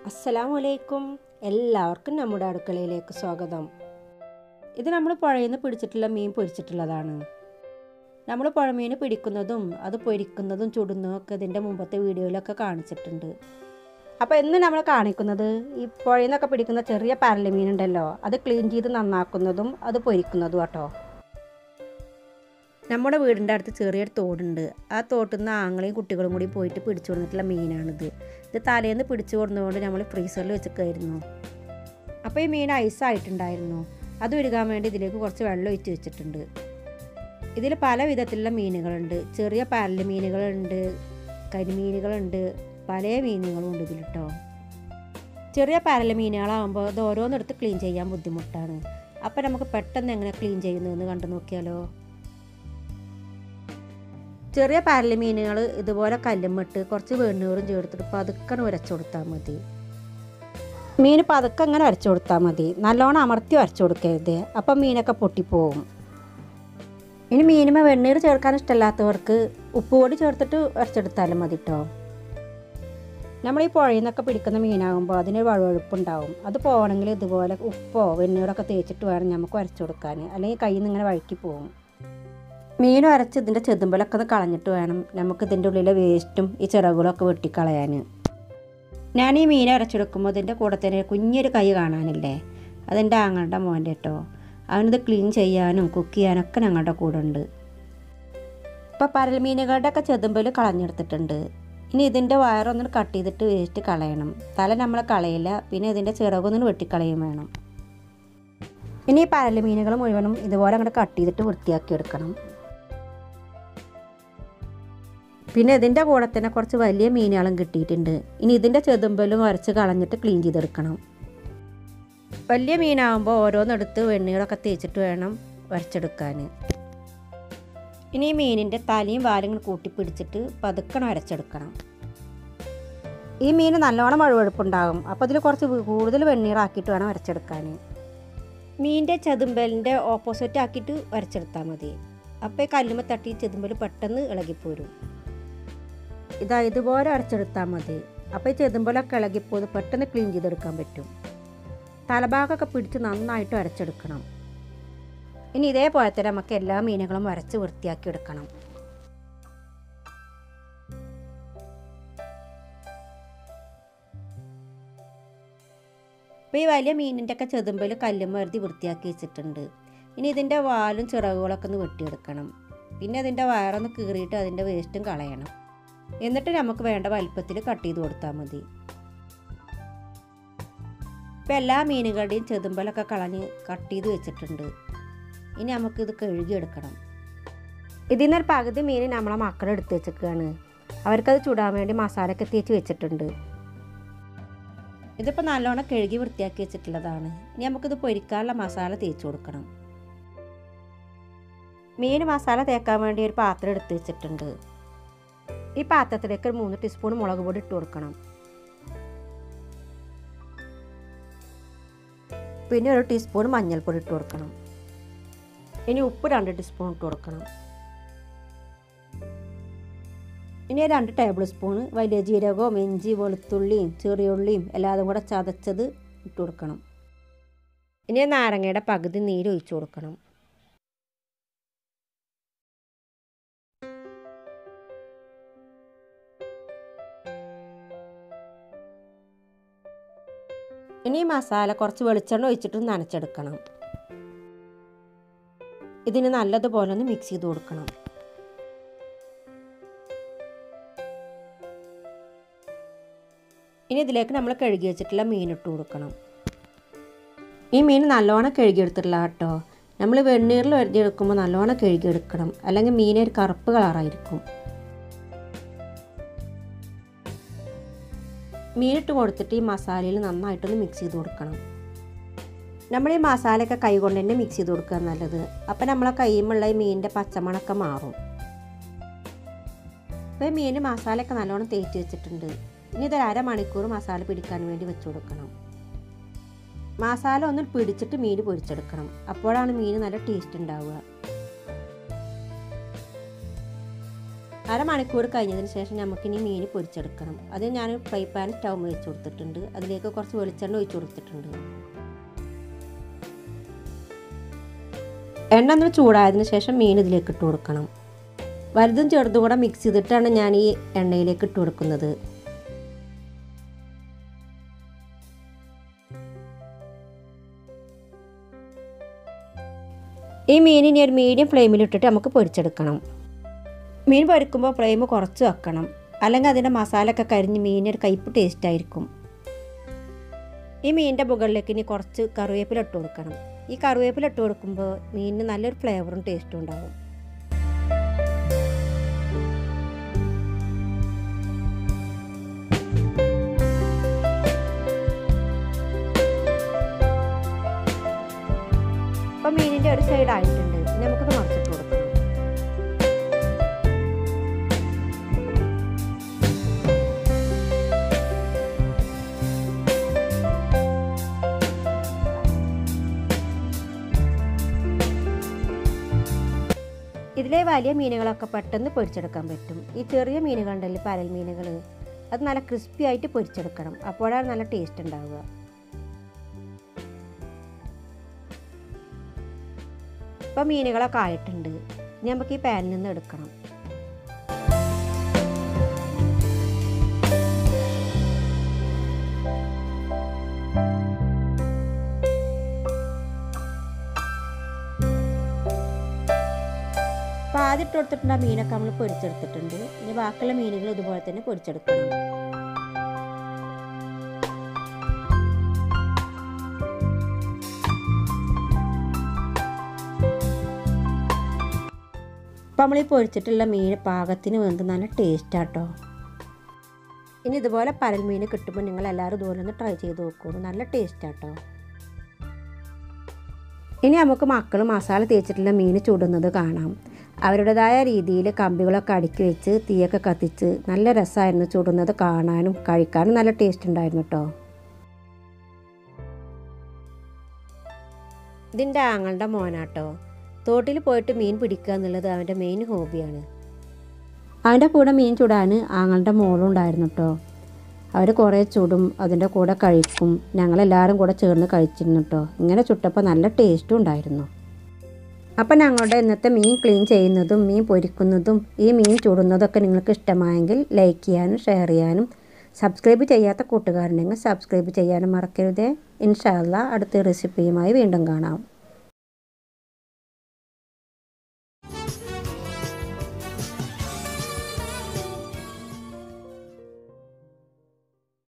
അസ്സലാമു അലൈക്കും എല്ലാവർക്കും നമ്മുടെ അടുക്കളയിലേക്ക് സ്വാഗതം ഇത് നമ്മൾ പുഴയിൽ നിന്ന് പിടിച്ചിട്ടുള്ള മീൻ പൊരിച്ചിട്ടുള്ളതാണ് നമ്മൾ പുഴമീൻ പിടിക്കുന്നതും അത് പൊരിക്കുന്നതും ചുടുന്നതും ഒക്കെ ഇതിൻ്റെ മുമ്പത്തെ വീഡിയോയിലൊക്കെ കാണിച്ചിട്ടുണ്ട് അപ്പോൾ ഇന്ന് നമ്മൾ കാണിക്കുന്നത് ഈ പുഴയിൽ നിന്നൊക്കെ പിടിക്കുന്ന ചെറിയ പരല് മീനുണ്ടല്ലോ അത് ക്ലീൻ ചെയ്ത് നന്നാക്കുന്നതും അത് പൊരിക്കുന്നതും കേട്ടോ നമ്മുടെ വീടിൻ്റെ അടുത്ത് ചെറിയൊരു തോടുണ്ട് ആ തോട്ടിൽ നിന്ന് ആങ്ങളെയും കുട്ടികളും കൂടി പോയിട്ട് പിടിച്ചു കൊടുത്തിട്ടുള്ള മീനാണിത് ഇത് തലേന്ന് പിടിച്ചു കൊടുന്നതുകൊണ്ട് നമ്മൾ ഫ്രീസറിൽ വെച്ചേക്കായിരുന്നു അപ്പോൾ ഈ മീൻ ഐസായിട്ടുണ്ടായിരുന്നു അത് ഉരുകാൻ വേണ്ടി ഇതിലേക്ക് കുറച്ച് വെള്ളം ഒഴിച്ച് വെച്ചിട്ടുണ്ട് ഇതിൽ പല വിധത്തിലുള്ള മീനുകളുണ്ട് ചെറിയ പരല് മീനുകളുണ്ട് കരിമീനുകളുണ്ട് പല മീനുകളും ഉണ്ട് ഇതിൽ കേട്ടോ ചെറിയ പരല് മീനുകളാകുമ്പോൾ അത് ഓരോന്നെടുത്ത് ക്ലീൻ ചെയ്യാൻ ബുദ്ധിമുട്ടാണ് അപ്പോൾ നമുക്ക് പെട്ടെന്ന് എങ്ങനെ ക്ലീൻ ചെയ്യുന്നതെന്ന് കണ്ടു നോക്കിയാലോ ചെറിയ പരല് മീനുകൾ ഇതുപോലെ കല്ലുമിട്ട് കുറച്ച് വെണ്ണൂറും ചേർത്തിട്ട് പതുക്കെ ഉരച്ചു കൊടുത്താൽ മതി മീൻ പതുക്കെ അങ്ങനെ അരച്ചു കൊടുത്താൽ മതി നല്ലോണം അമർത്തി അരച്ചു കൊടുക്കരുത് അപ്പം മീനൊക്കെ പൊട്ടിപ്പോവും ഇനി മീനുമ വെണ്ണീർ ചേർക്കാൻ ഇഷ്ടമല്ലാത്തവർക്ക് ഉപ്പ് പൊടി ചേർത്തിട്ട് അരച്ചെടുത്താലും മതി കേട്ടോ നമ്മൾ ഈ പുഴയിൽ നിന്നൊക്കെ പിടിക്കുന്ന മീനാകുമ്പോൾ അതിന് വഴുവഴുപ്പുണ്ടാവും അത് പോകണമെങ്കിൽ ഇതുപോലെ ഉപ്പോ വെണ്ണീറൊക്കെ തേച്ചിട്ട് വേണം നമുക്ക് അരച്ചു കൊടുക്കാൻ അല്ലെങ്കിൽ കയ്യിൽ നിന്ന് ഇങ്ങനെ വഴുക്കി പോകും മീൻ അരച്ച് ഇതിൻ്റെ ചെതുമ്പലൊക്കെ ഒന്ന് കളഞ്ഞിട്ട് വേണം നമുക്ക് ഇതിൻ്റെ ഉള്ളിലെ വേസ്റ്റും ഈ ചിറകുകളൊക്കെ വെട്ടിക്കളയാൻ ഞാൻ ഈ മീൻ അരച്ചെടുക്കുമ്പോൾ ഇതിൻ്റെ കൂടെ തന്നെ കുഞ്ഞൊരു കൈ കാണാനില്ലേ അതെൻ്റെ ആങ്ങളുടെ മോൻ്റെ കേട്ടോ അവനിത് ക്ലീൻ ചെയ്യാനും കുക്ക് ചെയ്യാനൊക്കെ ഞങ്ങളുടെ കൂടെ ഉണ്ട് ഇപ്പോൾ പരൽ മീനുകളുടെ ഒക്കെ ചെതുമ്പൽ കളഞ്ഞെടുത്തിട്ടുണ്ട് ഇനി ഇതിൻ്റെ വയറൊന്ന് കട്ട് ചെയ്തിട്ട് വേസ്റ്റ് കളയണം തല നമ്മൾ കളയില്ല പിന്നെ ഇതിൻ്റെ ചിറകൊന്നും വെട്ടിക്കളയും വേണം ഇനി ഈ പരൽ മീനുകൾ മുഴുവനും ഇതുപോലെ അങ്ങോട്ട് കട്ട് ചെയ്തിട്ട് വൃത്തിയാക്കി എടുക്കണം പിന്നെ ഇതിൻ്റെ കൂടെ തന്നെ കുറച്ച് വലിയ മീനുകളും കിട്ടിയിട്ടുണ്ട് ഇനി ഇതിൻ്റെ ചെതുമ്പലും വരച്ച് കളഞ്ഞിട്ട് ക്ലീൻ ചെയ്തെടുക്കണം വലിയ മീനാകുമ്പോൾ ഓരോന്നെടുത്ത് വെണ്ണീറൊക്കെ തേച്ചിട്ട് വേണം വരച്ചെടുക്കാൻ ഇനി ഈ മീനിൻ്റെ തലയും വാലും കൂട്ടി പിടിച്ചിട്ട് പതുക്കണം വരച്ചെടുക്കണം ഈ മീൻ നല്ലോണം വഴുവഴുപ്പുണ്ടാകും അപ്പോൾ അതിൽ കുറച്ച് കൂടുതൽ വെണ്ണീറാക്കിയിട്ട് വേണം വരച്ചെടുക്കാൻ മീനിൻ്റെ ചെതുമ്പലിൻ്റെ ഓപ്പോസിറ്റ് ആക്കിയിട്ട് വരച്ചെടുത്താൽ മതി അപ്പോൾ ഈ കല്ലുമ്മ തട്ടി ചെതുമ്പൽ പെട്ടെന്ന് ഇളകിപ്പോരും ഇതാ ഇതുപോലെ അരച്ചെടുത്താൽ മതി അപ്പോൾ ഈ ചെതുമ്പലൊക്കെ ഇളകിപ്പോത് പെട്ടെന്ന് ക്ലീൻ ചെയ്തെടുക്കാൻ പറ്റും തലഭാഗമൊക്കെ പിടിച്ച് നന്നായിട്ട് അരച്ചെടുക്കണം ഇനി ഇതേപോലെ തന്നെ നമുക്ക് എല്ലാ മീനുകളും വരച്ച് വൃത്തിയാക്കി എടുക്കണം ഇപ്പോൾ ഈ വലിയ മീനിൻ്റെ ഒക്കെ ചെതുമ്പൽ കല്ലും വരുതി വൃത്തിയാക്കി വെച്ചിട്ടുണ്ട് ഇനി ഇതിൻ്റെ വാലും ചിറകുകളൊക്കെ ഒന്ന് വെട്ടിയെടുക്കണം പിന്നെ അതിൻ്റെ വയറൊന്ന് കീറിയിട്ട് അതിൻ്റെ വേസ്റ്റും കളയണം എന്നിട്ട് നമുക്ക് വേണ്ട വലിപ്പത്തിൽ കട്ട് ചെയ്ത് കൊടുത്താൽ മതി ഇപ്പം എല്ലാ മീനുകളുടെയും ചെതുമ്പലൊക്കെ കളഞ്ഞ് കട്ട് ചെയ്ത് വെച്ചിട്ടുണ്ട് ഇനി നമുക്കിത് കഴുകിയെടുക്കണം ഇതിൽ നിന്നൊരു പകുതി മീൻ നമ്മളെ മക്കളെ എടുത്ത് വെച്ചേക്കാണ് അവർക്കത് ചുടാൻ വേണ്ടി മസാലയൊക്കെ തേച്ച് വെച്ചിട്ടുണ്ട് ഇതിപ്പോൾ നല്ലോണം കഴുകി വൃത്തിയാക്കി വെച്ചിട്ടുള്ളതാണ് ഇനി നമുക്കിത് പൊരിക്കാനുള്ള മസാല തേച്ച് കൊടുക്കണം മീൻ മസാല തേക്കാൻ വേണ്ടി ഒരു പാത്രം എടുത്ത് വെച്ചിട്ടുണ്ട് ഈ പാത്രത്തിലേക്ക് ഒരു മൂന്ന് ടീസ്പൂൺ മുളക് പൊടി ഇട്ട് കൊടുക്കണം പിന്നെ ഒരു ടീസ്പൂൺ മഞ്ഞൾപ്പൊടി ഇട്ട് കൊടുക്കണം ഇനി ഉപ്പ് രണ്ട് ടീസ്പൂൺ ഇട്ട് കൊടുക്കണം ഇനി രണ്ട് ടേബിൾ സ്പൂൺ വലിയ ജീരകവും ഇഞ്ചി വെളുത്തുള്ളിയും ചെറിയുള്ളിയും എല്ലാതും കൂടെ ചതച്ചത് ഇട്ട് കൊടുക്കണം ഇനി നാരങ്ങയുടെ പകുതി നീര് ഒഴിച്ചു കൊടുക്കണം ഇനി ഈ മസാല കുറച്ച് വെളിച്ചെണ്ണ ഒഴിച്ചിട്ട് നനച്ചെടുക്കണം ഇതിന് നല്ലതുപോലെ ഒന്ന് മിക്സ് ചെയ്ത് കൊടുക്കണം ഇനി ഇതിലേക്ക് നമ്മൾ കഴുകി വെച്ചിട്ടുള്ള മീൻ ഇട്ട് കൊടുക്കണം ഈ മീൻ നല്ലോണം കഴുകിയെടുത്തിട്ടില്ല കേട്ടോ നമ്മൾ വെണ്ണീറിൽ വരുതിയെടുക്കുമ്പോൾ നല്ലോണം കഴുകിയെടുക്കണം അല്ലെങ്കിൽ മീൻ ഒരു കറുപ്പ് കളറായിരിക്കും മീനിട്ട് കൊടുത്തിട്ട് ഈ മസാലയിൽ നന്നായിട്ടൊന്ന് മിക്സ് ചെയ്ത് കൊടുക്കണം നമ്മൾ ഈ മസാലയൊക്കെ കൈ കൊണ്ട് തന്നെ മിക്സ് ചെയ്ത് കൊടുക്കുക നല്ലത് അപ്പം നമ്മളെ കൈയുമുള്ള ഈ മീനിൻ്റെ പച്ചമണൊക്കെ മാറും അപ്പോൾ ഈ മീൻ മസാലയൊക്കെ നല്ലോണം തേച്ച് വെച്ചിട്ടുണ്ട് ഇനി ഇതൊരു അരമണിക്കൂർ മസാല പിടിക്കാൻ വേണ്ടി വെച്ച് കൊടുക്കണം മസാല ഒന്ന് പിടിച്ചിട്ട് മീൻ പൊരിച്ചെടുക്കണം അപ്പോഴാണ് മീൻ നല്ല ടേസ്റ്റ് ഉണ്ടാവുക അരമണിക്കൂർ കഴിഞ്ഞതിന് ശേഷം നമുക്കിനി മീൻ പൊരിച്ചെടുക്കണം അത് ഞാൻ ഫ്രൈ പാൻ സ്റ്റൗ വെച്ച് കൊടുത്തിട്ടുണ്ട് അതിലേക്ക് കുറച്ച് വെളിച്ചെണ്ണ ഒഴിച്ച് കൊടുത്തിട്ടുണ്ട് എണ്ണ ഒന്ന് ചൂടായതിനു ശേഷം മീൻ ഇതിലേക്ക് ഇട്ട് കൊടുക്കണം വലുതും ചെറുതും കൂടെ മിക്സ് ചെയ്തിട്ടാണ് ഞാൻ ഈ എണ്ണയിലേക്ക് ഇട്ട് കൊടുക്കുന്നത് ഈ മീൻ ഇനി ഒരു മീഡിയം ഫ്ലെയിമിൽ ഇട്ടിട്ട് നമുക്ക് പൊരിച്ചെടുക്കണം മീൻ പൊരിക്കുമ്പോൾ ഫ്ലെയിം കുറച്ച് വെക്കണം അല്ലെങ്കിൽ അതിൻ്റെ മസാലയൊക്കെ കരിഞ്ഞ് മീനൊരു കയ്പ്പ് ടേസ്റ്റ് ആയിരിക്കും ഈ മീനിൻ്റെ മുകളിലേക്ക് ഇനി കുറച്ച് കറിവേപ്പില ഇട്ട് കൊടുക്കണം ഈ കറിവേപ്പില ഇട്ട് കൊടുക്കുമ്പോൾ മീനിന് നല്ലൊരു ഫ്ലേവറും ടേസ്റ്റും ഉണ്ടാവും അപ്പോൾ മീനിൻ്റെ ഒരു സൈഡ് ആയിട്ടുണ്ട് ഇനി നമുക്കത് മറിച്ചിട്ട് കൊടുക്കണം ഇതിലെ വലിയ മീനുകളൊക്കെ പെട്ടെന്ന് പൊരിച്ചെടുക്കാൻ പറ്റും ഈ ചെറിയ മീനുകളുണ്ടല്ലോ പരൽ മീനുകൾ അത് നല്ല ക്രിസ്പി ആയിട്ട് പൊരിച്ചെടുക്കണം അപ്പോഴാണ് നല്ല ടേസ്റ്റ് ഉണ്ടാവുക ഇപ്പോൾ മീനുകളൊക്കെ ആയിട്ടുണ്ട് ഇനി നമുക്ക് ഈ പാനിൽ നിന്ന് എടുക്കണം അപ്പോൾ ആദ്യം ഇട്ട് കൊടുത്തിട്ടുണ്ട് ആ മീനൊക്കെ നമ്മൾ പൊരിച്ചെടുത്തിട്ടുണ്ട് ഇനി ബാക്കിയുള്ള മീനുകൾ ഇതുപോലെ തന്നെ പൊരിച്ചെടുക്കണം അപ്പോൾ നമ്മൾ ഈ പൊരിച്ചിട്ടുള്ള മീൻ പാകത്തിന് വെന്ത് നല്ല ടേസ്റ്റാട്ടോ ഇനി ഇതുപോലെ പരൽ മീൻ കിട്ടുമ്പോൾ നിങ്ങൾ എല്ലാവരും ഇതുപോലെ ഒന്ന് ട്രൈ ചെയ്ത് നോക്കുള്ളൂ നല്ല ടേസ്റ്റാട്ടോ ഇനി നമുക്ക് മക്കൾ മസാല തേച്ചിട്ടുള്ള മീൻ ചുടുന്നത് കാണാം അവരുടേതായ രീതിയിൽ കമ്പികളൊക്കെ അടുക്കി വെച്ച് തീയൊക്കെ കത്തിച്ച് നല്ല രസമായിരുന്നു ചുടുന്നത് കാണാനും കഴിക്കാനും നല്ല ടേസ്റ്റ് ഉണ്ടായിരുന്നു കേട്ടോ ഇതിൻ്റെ ആങ്ങളുടെ മോനാട്ടോ തോട്ടിൽ പോയിട്ട് മീൻ പിടിക്കുക എന്നുള്ളത് അവൻ്റെ മെയിൻ ഹോബിയാണ് അവൻ്റെ കൂടെ മീൻ ചുടാൻ ആങ്ങളുടെ മോളും ഉണ്ടായിരുന്നു കേട്ടോ അവർ കുറേ ചുടും അതിൻ്റെ കൂടെ കഴിക്കും ഞങ്ങളെല്ലാവരും കൂടെ ചേർന്ന് കഴിച്ചിരുന്നു കേട്ടോ ഇങ്ങനെ ചുട്ടപ്പോൾ നല്ല ടേസ്റ്റും ഉണ്ടായിരുന്നു അപ്പം ഞങ്ങളുടെ ഇന്നത്തെ മീൻ ക്ലീൻ ചെയ്യുന്നതും മീൻ പൊരിക്കുന്നതും ഈ മീൻ ചുടുന്നതൊക്കെ നിങ്ങൾക്ക് ഇഷ്ടമായെങ്കിൽ ലൈക്ക് ചെയ്യാനും ഷെയർ ചെയ്യാനും സബ്സ്ക്രൈബ് ചെയ്യാത്ത കൂട്ടുകാരുണ്ടെങ്കിൽ സബ്സ്ക്രൈബ് ചെയ്യാനും മറക്കരുതേ ഇൻഷാല്ല അടുത്ത റെസിപ്പിയുമായി വീണ്ടും കാണാം